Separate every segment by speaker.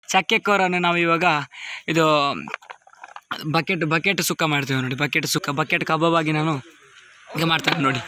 Speaker 1: ಚಕ್ಕೆ ಕೂರನ್ನು ನಾವು ಇವಾಗ ಇದು ಬಕೆಟ್ ಬಕೆಟ್ ಸುಕ್ಕ ಮಾಡ್ತೇವೆ ನೋಡಿ ಬಕೆಟ್ ಸುಕ್ಕ ಬಕೆಟ್ ಕಬಾಬ್ ಆಗಿ ನಾನು ಈಗ ಮಾಡ್ತೇನೆ ನೋಡಿ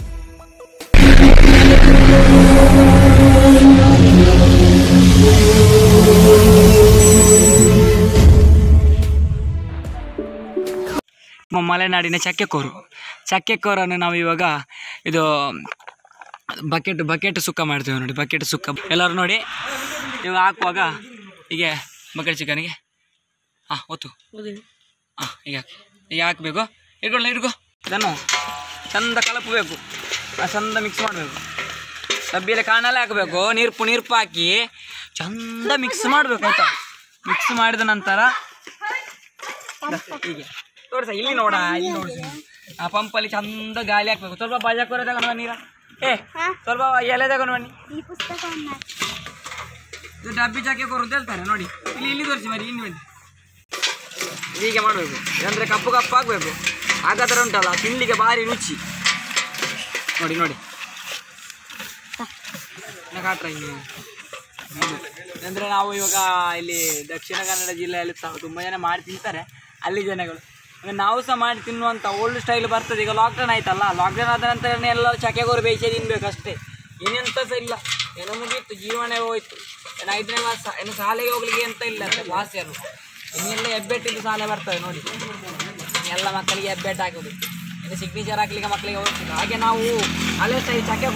Speaker 1: ಮ- ಮಲೆನಾಡಿನ ಚಕ್ಕೆಕೋರು ಚಕ್ಕೆಕೋರನ್ನು ನಾವು ಇವಾಗ ಇದು ಬಕೆಟ್ ಬಕೆಟ್ ಸುಕ್ಕ ಮಾಡ್ತೇವೆ ನೋಡಿ ಬಕೆಟ್ ಸುಕ್ಕ ಎಲ್ಲರೂ ನೋಡಿ ಇವಾಗ ಹಾಕುವಾಗ ಹೀಗೆ ಬಕೆಟ್ ಚಿಕನ್ಗೆ ಹಾಂ ಒತ್ತು ಹಾಂ ಈಗ ಹಾಕಿ ಈಗ ಹಾಕಬೇಕು ಇಟ್ಕೊಳ್ಳ ಇಟ್ಕೋ ಇದನ್ನು ಚಂದ ಕಲಪಬೇಕು ಆ ಚಂದ ಮಿಕ್ಸ್ ಮಾಡಬೇಕು ಡಬ್ಬಿಯಲ್ಲಿ ಕಾಣಲ್ಲೇ ಹಾಕಬೇಕು ನೀರ್ಪು ನೀರ್ಪು ಹಾಕಿ ಚಂದ ಮಿಕ್ಸ್ ಮಾಡಬೇಕು ಆಯ್ತಾ ಮಿಕ್ಸ್ ಮಾಡಿದ ನಂತರ ದ- ಹೀಗೆ ತೋರಿಸ ಇಲ್ಲಿ ನೋಡ ಇಲ್ಲಿ ನೋಡಿಸಿ ಆ ಪಂಪಲ್ಲಿ ಚಂದ ಗಾಳಿ ಹಾಕ್ಬೇಕು ಸ್ವಲ್ಪ ಬಾಜಾಕೋರ ತಗೊಂಡು ಬನ್ನಿ ನೀರ ಏ ಸ್ವಲ್ಪ ಎಲೆ ತಗೊಂಡು ಬನ್ನಿ
Speaker 2: ಈ ಪುಸ್ತಕವನ್ನ
Speaker 1: ಇದು ಡಬ್ಬಿ ಚಾಕೆ ಕೊರು ಹೇಳ್ತಾರೆ ನೋಡಿ ಇಲ್ಲಿ ಇಲ್ಲಿ ತೋರಿಸಿ ಮರಿ ಇಲ್ಲಿ ಬನ್ನಿ ಹೀಗೆ ಮಾಡಬೇಕು ಅಂದರೆ ಕಪ್ಪು ಕಪ್ಪು ಆಗಬೇಕು ಹಾಗಾದ್ರೆ ಉಂಟಲ್ಲ ತಿನ್ಲಿಕ್ಕೆ ಭಾರಿ ರುಚಿ ನೋಡಿ ನೋಡಿ ಕಾಟ್ರ ಹಿಂಗೆ ಅಂದರೆ ನಾವು ಇವಾಗ ಇಲ್ಲಿ ದಕ್ಷಿಣ ಕನ್ನಡ ಜಿಲ್ಲೆಯಲ್ಲಿ ಸಹ ತುಂಬ ಜನ ಮಾಡಿ ತಿಂತಾರೆ ಅಲ್ಲಿ ಜನಗಳು ಅಂದ್ರೆ ನಾವು ಸಹ ಮಾಡಿ ತಿನ್ನುವಂಥ ಓಲ್ಡ್ ಸ್ಟೈಲ್ ಬರ್ತದೆ ಈಗ ಲಾಕ್ಡೌನ್ ಆಯ್ತಲ್ಲ ಲಾಕ್ಡೌನ್ ಆದ ನಂತರ ಎಲ್ಲ ಚಕ್ಕೆಗೋರು ಬೇಯಿಸಿ ತಿನ್ಬೇಕು ಅಷ್ಟೇ ಇನ್ನೆಂತ ಸಹ ಇಲ್ಲ ಏನೋ ಮುಗೀತು ಜೀವನೇ ಹೋಯ್ತು ಏನು ಐದನೇ ಕ್ಲಾಸ್ ಏನು ಶಾಲೆಗೆ ಹೋಗ್ಲಿಕ್ಕೆ ಅಂತ ಇಲ್ಲ ಕ್ಲಾಸ್ ಏನು ಇನ್ನೆಲ್ಲ ಹೆಬ್ಬೆಟ್ಟಿದ್ದು ಶಾಲೆ ಬರ್ತದೆ ನೋಡಿ ಎಲ್ಲ ಮಕ್ಕಳಿಗೆ ಹೆಬ್ಬೆಟ್ಟು ಹಾಕೋದು ಇನ್ನು ಸಿಗ್ನೇಚರ್ ಹಾಕ್ಲಿಕ್ಕೆ ಮಕ್ಕಳಿಗೆ ಹೋಗ್ತಿಲ್ಲ ಹಾಗೆ ನಾವು ಹಳೆ ಸ್ಟೈಲ್ ಚಕ್ಕೆ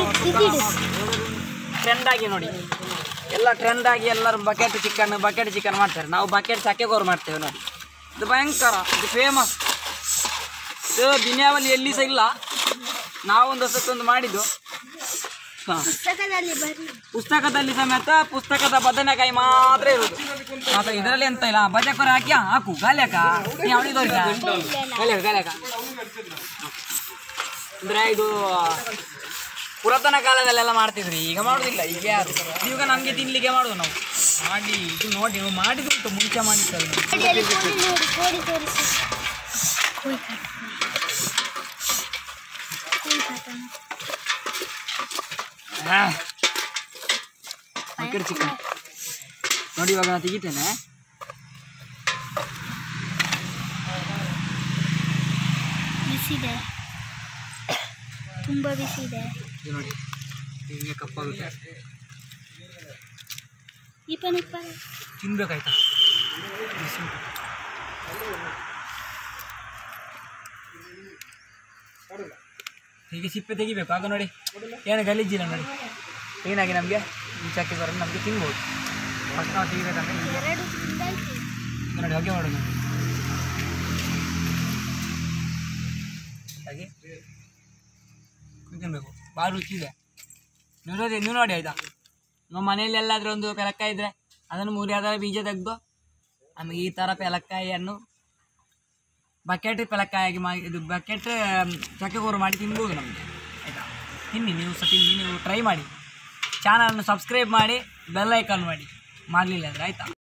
Speaker 1: ಟ್ರೆಂಡ್ ಆಗಿ ನೋಡಿ ಎಲ್ಲ ಟ್ರೆಂಡ್ ಆಗಿ ಎಲ್ಲರೂ ಬಕೆಟ್ ಚಿಕನ್ ಬಕೆಟ್ ಚಿಕನ್ ಮಾಡ್ತಾರೆ ನಾವು ಬಕೆಟ್ ಚಕ್ಕೆಗೋರು ಮಾಡ್ತೇವೆ ನೋಡಿ ಇದು ಭಯಂಕರ ಇದು ಫೇಮಸ್ ಇದು ದಿನಾವಲಿ ಎಲ್ಲಿ ಸಹ ಇಲ್ಲ ನಾವೊಂದು ಹೊಸತ್ತೊಂದು ಮಾಡಿದ್ದು ಹಾಂ
Speaker 2: ಪುಸ್ತಕದಲ್ಲಿ ಬರಿ
Speaker 1: ಪುಸ್ತಕದಲ್ಲಿ ಸಮೇತ ಪುಸ್ತಕದ ಬದನೆಕಾಯಿ ಮಾತ್ರ ಇರುವುದು ಮಾತ್ರ ಇದರಲ್ಲಿ ಎಂತ ಇಲ್ಲ ಬದನೆಕಾಯಿ ಹಾಕಿ ಹಾಕು ಗಾಲಿಯಾಕ ನೀ ಅವನಿಗೆ ತೋರಿಸ ಗಾಲಿಯಾಕ ಗಾಲಿಯಾಕ ಅಂದ್ರೆ ಇದು ಪುರಾತನ ಕಾಲದಲ್ಲೆಲ್ಲ ಮಾಡ್ತಿದ್ರಿ ಈಗ ಮಾಡುದಿಲ್ಲ ಈಗ ಯಾರು ಈಗ ನಮಗೆ ತಿನ್ಲಿಕ್ಕೆ ಮಾಡುದು ನಾವು ಮಾಡಿ ಇದು ನೋಡಿ ನಾವು ಮಾಡಿದುಂಟು ಮುಂಚೆ ಮಾಡಿದ್ದಲ್ಲ
Speaker 2: ಕೋಡಿಯಲ್ಲಿ ಕೋಡಿ ನೋಡಿ ಕೋಡಿ ತೋರಿಸಿ ಕೋಳಿ ಕಾಟ ಕೋಳಿ ಕಾಟನ
Speaker 1: ಬಕೆಟ್ ಚಿಕನ್ ನೋಡಿ ಇವಾಗ ನಾನು ತೆಗಿತೇನೆ
Speaker 2: ಬಿಸಿದೆ ತುಂಬ ಬಿಸಿದೆ
Speaker 1: ಇದು ನೋಡಿ ಹಿಂಗೆ ಕಪ್ಪಾಗುತ್ತೆ
Speaker 2: ಇಪ್ಪನ ಇಪ್ಪನ
Speaker 1: ತಿನ್ಬೇಕಾಯ್ತಾ ಬಿಸಿ ಉಂಟು. ಹೀಗೆ ಸಿಪ್ಪೆ ತೆಗಿಬೇಕು ಆಗ ನೋಡಿ ಏನು ಗಲೀಜಿಲ್ಲ ನೋಡಿ ಕ್ಲೀನಾಗಿ ನಮಗೆ ಈ ಚಕ್ಕೆ ಬರೋದು ನಮಗೆ ತಿನ್ಬೋದು ಫಸ್ಟ್ ನಾವು ತೆಗಿಬೇಕಂದ್ರೆ ಹೀಗೆ
Speaker 2: ಎರಡು ತಿಂದಾಯ್ತು
Speaker 1: ಇದು ನೋಡಿ ಹೊಗೆ ಮಾಡೋದು ಹಾಗೆ ತಿನ್ನಬೇಕು ಭಾಳ ರುಚಿ ಇದೆ ನೀವು ನೋಡಿ ನೀವು ನೋಡಿ ಆಯ್ತಾ ನಮ್ಮ ಮನೆಯಲ್ಲಿ ಎಲ್ಲಾದರೂ ಒಂದು ಪೆಲಕ್ಕಾಯಿ ಇದ್ದರೆ ಅದನ್ನು ಮುರಿಯಾದ ಬೀಜ ತೆಗೆದು ನಮಗೆ ಈ ಥರ ಪೆಲಕ್ಕಾಯಿಯನ್ನು ಬಕೆಟ್ ಪೆಲಕ್ಕಾಯಿಯಾಗಿ ಮಾ ಇದು ಬಕೆಟ್ ಚಕ್ಕೆಗೂರು ಮಾಡಿ ತಿನ್ಬೋದು ನಮಗೆ ಆಯಿತಾ ತಿನ್ನಿ ನೀವು ಸಹ ತಿನ್ನಿ ನೀವು ಟ್ರೈ ಮಾಡಿ ಚಾನಲನ್ನು ಸಬ್ಸ್ಕ್ರೈಬ್ ಮಾಡಿ ಬೆಲ್ ಐಕಾನ್ ಮಾಡಿ ಮಾಡಲಿಲ್ಲ ಅಂದರೆ ಆಯಿತಾ